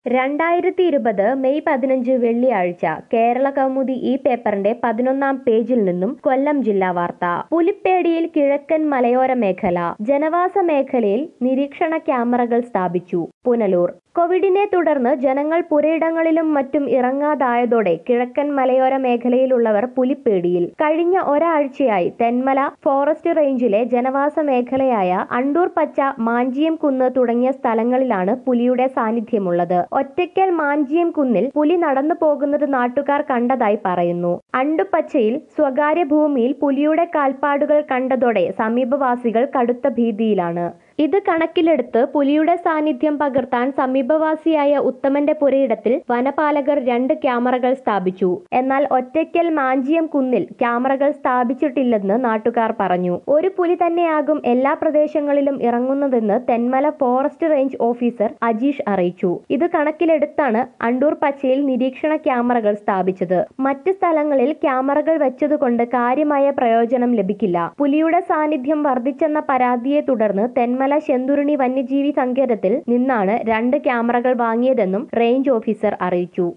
രണ്ടായിരത്തി ഇരുപത് മെയ് പതിനഞ്ച് വെള്ളിയാഴ്ച കേരള കൗമുദി ഈ പേപ്പറിന്റെ പതിനൊന്നാം പേജിൽ നിന്നും കൊല്ലം ജില്ലാ വാർത്ത പുലിപ്പേടിയിൽ കിഴക്കൻ മലയോര മേഖല ജനവാസ മേഖലയിൽ നിരീക്ഷണ ക്യാമറകൾ സ്ഥാപിച്ചു പുനലൂർ കോവിഡിനെ തുടർന്ന് ജനങ്ങൾ പുരയിടങ്ങളിലും മറ്റും ഇറങ്ങാതായതോടെ കിഴക്കൻ മലയോര മേഖലയിലുള്ളവർ പുലിപ്പേടിയിൽ കഴിഞ്ഞ ഒരാഴ്ചയായി തെന്മല ഫോറസ്റ്റ് റേഞ്ചിലെ ജനവാസ മേഖലയായ അണ്ടൂർ പച്ച മാഞ്ചിയം കുന്ന് തുടങ്ങിയ സ്ഥലങ്ങളിലാണ് പുലിയുടെ സാന്നിധ്യമുള്ളത് ഒറ്റയ്ക്കൽ മാഞ്ചിയം കുന്നിൽ പുലി നടന്നു പോകുന്നത് നാട്ടുകാർ കണ്ടതായി പറയുന്നു അണ്ടുപച്ചയിൽ സ്വകാര്യ ഭൂമിയിൽ പുലിയുടെ കാൽപ്പാടുകൾ കണ്ടതോടെ സമീപവാസികൾ കടുത്ത ഭീതിയിലാണ് ഇത് കണക്കിലെടുത്ത് പുലിയുടെ സാന്നിധ്യം പകർത്താൻ സമീപവാസിയായ ഉത്തമന്റെ പുരയിടത്തിൽ വനപാലകർ രണ്ട് ക്യാമറകൾ സ്ഥാപിച്ചു എന്നാൽ ഒറ്റയ്ക്കൽ മാഞ്ചിയം കുന്നിൽ ക്യാമറകൾ സ്ഥാപിച്ചിട്ടില്ലെന്ന് നാട്ടുകാർ പറഞ്ഞു ഒരു പുലി തന്നെയാകും എല്ലാ പ്രദേശങ്ങളിലും ഇറങ്ങുന്നതെന്ന് Thenmala forest range officer Ajeesh അറിയിച്ചു ഇത് കണക്കിലെടുത്താണ് അണ്ടൂർ പച്ചയിൽ നിരീക്ഷണ ക്യാമറകൾ സ്ഥാപിച്ചത് മറ്റ് സ്ഥലങ്ങളിൽ ക്യാമറകൾ വെച്ചതുകൊണ്ട് കാര്യമായ പ്രയോജനം ലഭിക്കില്ല പുലിയുടെ സാന്നിധ്യം വർദ്ധിച്ചെന്ന പരാതിയെ തുടർന്ന് തെന്മല ശെന്തുരുണി വന്യജീവി സങ്കേതത്തിൽ നിന്നാണ് രണ്ട് ക്യാമറകൾ വാങ്ങിയതെന്നും റേഞ്ച് ഓഫീസർ അറിയിച്ചു